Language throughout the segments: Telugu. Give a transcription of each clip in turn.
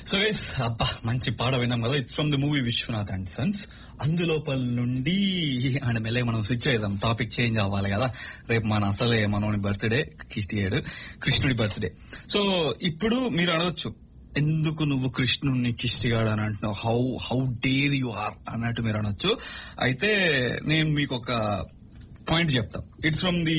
సో గైస్ అబ్బా మంచి పాట విన్నాం కదా it's from the movie Viswanath and sons అందులోపల నుండి అండ్ మెల్లగా మనం స్విచ్ చేద్దాం టాపిక్ చేంజ్ అవ్వాలి కదా రేపు మన అసలే మనోని బర్త్డే కిష్టియాడు కృష్ణుడి బర్త్డే సో ఇప్పుడు మీరు అనవచ్చు ఎందుకు నువ్వు కృష్ణుడిని కిష్టిగాడు అని అంటున్నావు how how dare you are అన్నట్టు మీరు అనొచ్చు అయితే నేను మీకు ఒక పాయింట్ చెప్తాం it's from the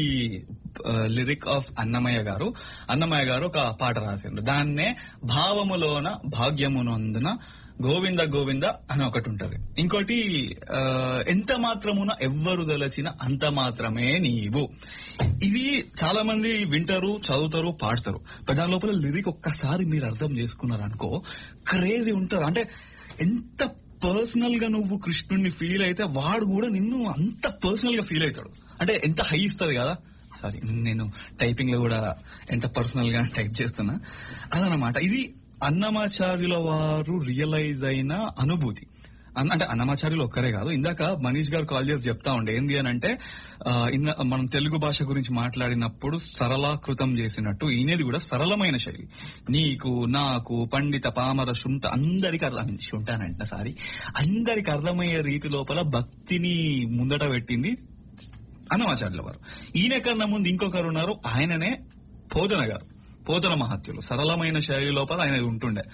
lyric of Annamayya garu Annamayya గారు ఒక పాట రాసిండ్రు దాన్నే భావములోన భాగ్యమునందున గోవింద గోవింద అని ఒకటి ఉంటది ఇంకోటి ఆ, ఎంత మాత్రమున ఎవ్వరు దలచిన అంత మాత్రమే నీవు ఇది చాలా మంది వింటారు చదువుతారు పాడతారు but దాని లోపల లిరిక్ ఒక్కసారి మీరు అర్థం చేసుకున్నారు అనుకో క్రేజీ ఉంటారు అంటే ఎంత పర్సనల్ గా నువ్వు కృష్ణుడిని ఫీల్ అయితే వాడు కూడా నిన్ను అంత పర్సనల్ గా ఫీల్ అవుతాడు అంటే ఎంత హై ఇస్తుంది కదా సారీ నేను టైపింగ్ లో కూడా ఎంత పర్సనల్ గా టైప్ చేస్తున్నా అదనమాట ఇది అన్నమాచార్యుల వారు రియలైజ్ అయిన అనుభూతి అన్న- అంటే అన్నమాచార్యులు ఒక్కరే కాదు ఇందాక మనీష్ గారు కాల్ చేసి చెప్తా ఉండే ఏంది అని అంటే ఆ, ఇన్న- మనం తెలుగు భాష గురించి మాట్లాడినప్పుడు సరళాకృతం చేసినట్టు ఈయనది కూడా సరళమైన శైలి నీకు నాకు పండిత పామర శుంఠ అందరికి అర్థం శుంఠానంట సారీ అందరికి అర్థమయ్యే రీతి లోపల భక్తిని ముందట పెట్టింది అన్నమాచార్యుల వారు ఈయన కన్నా ముందు ఇంకొకరు ఉన్నారు ఆయననే పోతన గారు పోతన మహత్యులు సరళమైన శైలి లోపల ఆయన ఉంటుండే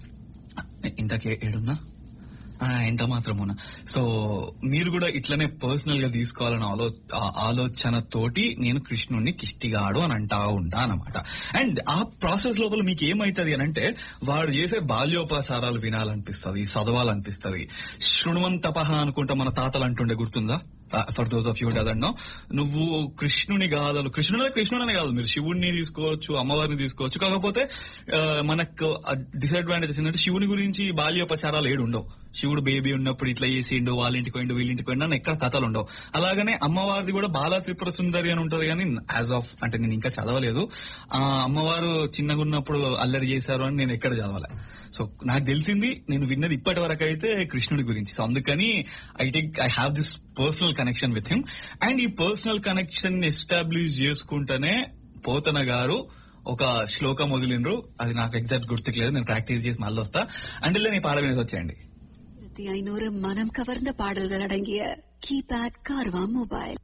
ఇంతకే ఏడున్నా ఆ, ఎంత మాత్రమున సో మీరు కూడా ఇట్లనే పర్సనల్ గా తీసుకోవాలన్న ఆలో ఆ ఆలోచనతోటి నేను కృష్ణుడిని కిష్టిగాడు అని అంటా ఉంటా అనమాట అండ్ ఆ ప్రాసెస్ లోపల మీకు ఏమైతుంది అని అంటే వాడు చేసే బాల్యోపచారాలు వినాలనిపిస్తుంది చదవాలనిపిస్తుంది శృణ్వంతపహ అనుకుంటా మన తాతలు అంటుండే గుర్తుందా for those of you doesn't నువ్వు కృష్ణుని కాదు కృష్ణుడే కృష్ణుడనే కాదు మీరు శివుడిని తీసుకోవచ్చు అమ్మవారిని తీసుకోవచ్చు కాకపోతే ఆ, మనకు డిసడ్వాంటేజెస్ ఏంటంటే శివుని గురించి బాల్యోపచారాలు ఏడు ఉండవు శివుడు బేబీ ఉన్నప్పుడు ఇట్లా చేసిండు వాళ్ళ ఇంటికి పోయిండు వీళ్ళ ఇంటికి పోయిండు అని ఎక్కడ కథలు ఉండవు అలాగనే అమ్మవారిది కూడా బాలా త్రిపుర సుందరి అని ఉంటది కానీ యాజ్ ఆఫ్ అంటే నేను ఇంకా చదవలేదు ఆ అమ్మవారు చిన్నగా ఉన్నప్పుడు అల్లరి చేశారు అని నేను ఎక్కడ చదవలే సో నాకు తెలిసింది నేను విన్నది ఇప్పటి వరకు అయితే కృష్ణుడి గురించి సో అందుకని I take I have this personal connection with him and ఈ పర్సనల్ కనెక్షన్ ఎస్టాబ్లిష్ చేసుకుంటేనే పోతన గారు ఒక శ్లోకం వదిలిండ్రు అది నాకు ఎగ్జాక్ట్ గుర్తుకు లేదు నేను ప్రాక్టీస్ చేసి మళ్ళీ వస్తా అండ్ ఇలా నేను పాడ వినేది వచ్చేయండి ஆயிரத்தி ஐநூறு மனம் கவர்ந்த பாடல்கள் அடங்கிய கீபேட் கார்வா மொபைல்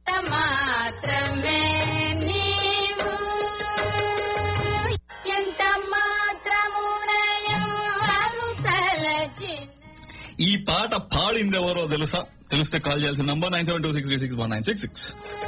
మాత్రమే నీవు ఎంత మాత్రమునయం తలచిన ఈ పాట పాడింది ఎవరో తెలుసా తెలిస్తే కాల్ చేయాల్సిన number nine seven two six three six one nine six six